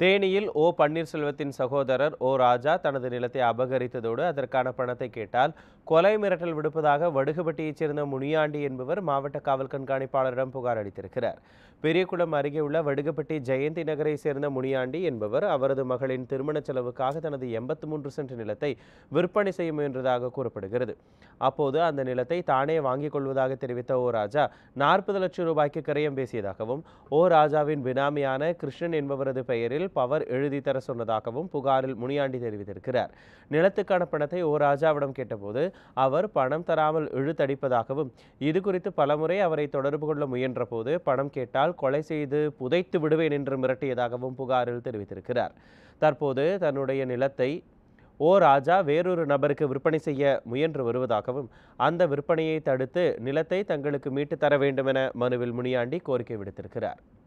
தேனியில் ஓ பன்னீர்செல்வத்தின் சகோதரர் ஓ ராஜா தனது நிலத்தை அபகரித்ததோடு அதற்கான பணத்தை கேட்டால் கொலை மிரட்டல் விடுப்பதாக வடுகுபட்டியைச் சேர்ந்த முனியாண்டி என்பவர் மாவட்ட காவல் கண்காணிப்பாளரிடம் புகார் அளித்திருக்கிறார் பெரியகுளம் அருகே உள்ள வடுகுப்பட்டி ஜெயந்தி நகரை சேர்ந்த முனியாண்டி என்பவர் அவரது மகளின் திருமண செலவுக்காக தனது எண்பத்தி மூன்று சென்ட் நிலத்தை விற்பனை செய்ய முயன்றதாக கூறப்படுகிறது அப்போது அந்த நிலத்தை தானே வாங்கிக் கொள்வதாக தெரிவித்த ஓ ராஜா நாற்பது லட்சம் ரூபாய்க்கு கரையம் பேசியதாகவும் ஓ ராஜாவின் பினாமியான கிருஷ்ணன் என்பவரது பெயரில் பவர் எழுதி தர சொன்னதாகவும் புகாரில் முனியாண்டி தெரிவித்திருக்கிறார் நிலத்துக்கான பணத்தை ஓ ராஜாவிடம் கேட்டபோது அவர் பணம் தராமல் இழுத்தடிப்பதாகவும் இது குறித்து பலமுறை அவரை தொடர்பு கொள்ள முயன்றபோது பணம் கேட்டால் கொலை செய்து புதைத்து விடுவேன் என்று மிரட்டியதாகவும் புகாரில் தெரிவித்திருக்கிறார் தற்போது தன்னுடைய நிலத்தை ஓ ராஜா வேறொரு நபருக்கு விற்பனை செய்ய முயன்று வருவதாகவும் அந்த விற்பனையை தடுத்து நிலத்தை தங்களுக்கு மீட்டு தர வேண்டுமென மனுவில் முனியாண்டி கோரிக்கை விடுத்திருக்கிறார்